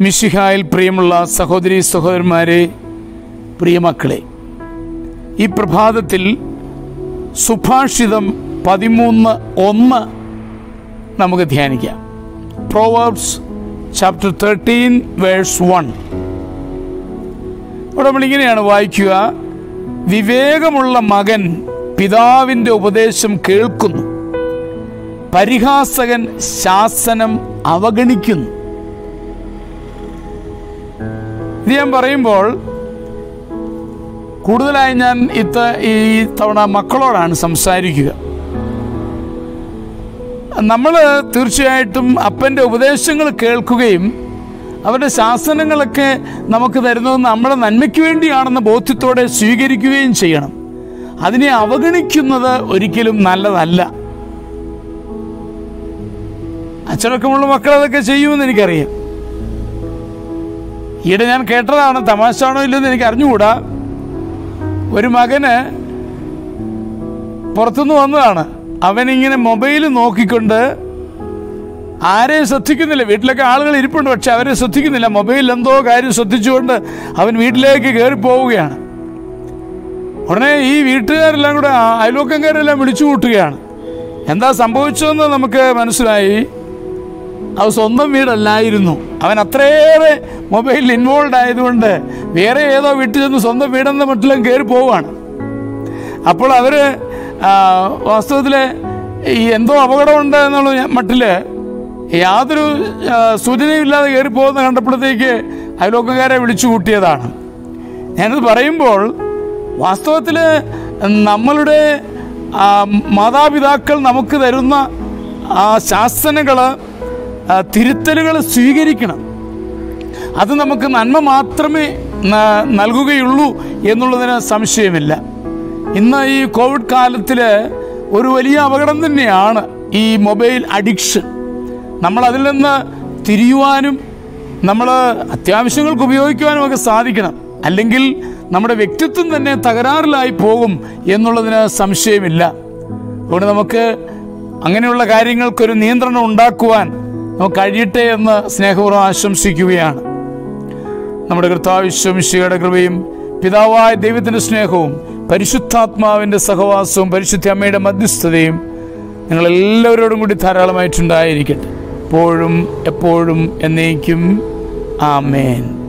മിശിഹായിൽ പ്രിയമുള്ള സഹോദരി സഹോദരന്മാരെ പ്രിയമക്കളെ ഈ പ്രഭാതത്തിൽ സുഭാഷിതം പതിമൂന്ന് ഒന്ന് നമുക്ക് ധ്യാനിക്കാം proverbs chapter thirteen verse one അവിടെ നമ്മളിങ്ങനെയാണ് വായിക്കുക വിവേകമുള്ള മകൻ പിതാവിൻ്റെ ഉപദേശം കേൾക്കുന്നു പരിഹാസകൻ ശാസനം അവഗണിക്കുന്നു ഇത് ഞാൻ പറയുമ്പോൾ കൂടുതലായി ഞാൻ ഇത്ത ഈ തവണ മക്കളോടാണ് സംസാരിക്കുക നമ്മൾ തീർച്ചയായിട്ടും അപ്പൻ്റെ ഉപദേശങ്ങൾ കേൾക്കുകയും അവരുടെ ശാസനങ്ങളൊക്കെ നമുക്ക് തരുന്നത് നമ്മുടെ നന്മയ്ക്ക് വേണ്ടിയാണെന്ന ബോധ്യത്തോടെ സ്വീകരിക്കുകയും ചെയ്യണം അതിനെ അവഗണിക്കുന്നത് ഒരിക്കലും നല്ലതല്ല അച്ചടക്കമുള്ള മക്കൾ അതൊക്കെ ചെയ്യുമെന്ന് എനിക്കറിയാം ഈയിടെ ഞാൻ കേട്ടതാണ് തമാശാണോ ഇല്ലെന്ന് എനിക്ക് അറിഞ്ഞുകൂടാ ഒരു മകന് പുറത്തുനിന്ന് വന്നതാണ് അവനിങ്ങനെ മൊബൈൽ നോക്കിക്കൊണ്ട് ആരെയും ശ്രദ്ധിക്കുന്നില്ല വീട്ടിലൊക്കെ ആളുകൾ ഇരിപ്പുണ്ട് പക്ഷെ അവരെ ശ്രദ്ധിക്കുന്നില്ല മൊബൈലിൽ എന്തോ കാര്യം ശ്രദ്ധിച്ചുകൊണ്ട് അവൻ വീട്ടിലേക്ക് കയറി പോവുകയാണ് ഉടനെ ഈ വീട്ടുകാരെല്ലാം കൂടെ ആ അയൽവക്കംകാരെല്ലാം വിളിച്ചു കൂട്ടുകയാണ് എന്താ സംഭവിച്ചതെന്ന് നമുക്ക് മനസ്സിലായി അത് സ്വന്തം വീടല്ലായിരുന്നു അവൻ അത്രയേറെ മൊബൈലിൽ ഇൻവോൾവ് ആയതുകൊണ്ട് വേറെ ഏതോ വീട്ടിൽ ചെന്ന് സ്വന്തം വീടെന്ന മട്ടിലും കയറി പോവുകയാണ് അപ്പോൾ അവർ വാസ്തവത്തിൽ ഈ എന്തോ അപകടമുണ്ട് എന്നുള്ള മട്ടിൽ യാതൊരു ആ, സൂചനയും ഇല്ലാതെ കയറി പോകുന്ന കണ്ടപ്പോഴത്തേക്ക് അയലോക്കക്കാരെ വിളിച്ചു കൂട്ടിയതാണ് ഞാനത് പറയുമ്പോൾ വാസ്തവത്തിൽ നമ്മളുടെ ആ, മാതാപിതാക്കൾ നമുക്ക് തരുന്ന ആ ശാസനകൾ തിരുത്തലുകൾ സ്വീകരിക്കണം അത് നമുക്ക് നന്മ മാത്രമേ ന- നൽകുകയുള്ളൂ എന്നുള്ളതിന് സംശയമില്ല ഇന്ന് ഈ കോവിഡ് കാലത്തിൽ ഒരു വലിയ അപകടം തന്നെയാണ് ഈ മൊബൈൽ അഡിക്ഷൻ നമ്മൾ അതിൽ നിന്ന് തിരിയുവാനും നമ്മൾ അത്യാവശ്യങ്ങൾക്ക് ഉപയോഗിക്കുവാനും ഒക്കെ സാധിക്കണം അല്ലെങ്കിൽ നമ്മുടെ വ്യക്തിത്വം തന്നെ തകരാറിലായി പോകും എന്നുള്ളതിന് സംശയമില്ല അതുകൊണ്ട് നമുക്ക് അങ്ങനെയുള്ള കാര്യങ്ങൾക്കൊരു നിയന്ത്രണം ഉണ്ടാക്കുവാൻ നമുക്ക് കഴിയട്ടെ എന്ന് സ്നേഹപൂർവ്വം ആശംസിക്കുകയാണ് നമ്മുടെ കർത്താവിശ്വമിശിയുടെ കൃപയും പിതാവായ ദൈവത്തിൻ്റെ സ്നേഹവും പരിശുദ്ധാത്മാവിൻ്റെ സഹവാസവും പരിശുദ്ധ അമ്മയുടെ മധ്യസ്ഥതയും നിങ്ങളെല്ലാവരോടും കൂടി ധാരാളമായിട്ടുണ്ടായിരിക്കട്ടെ എപ്പോഴും എപ്പോഴും എന്നേക്കും ആമേൻ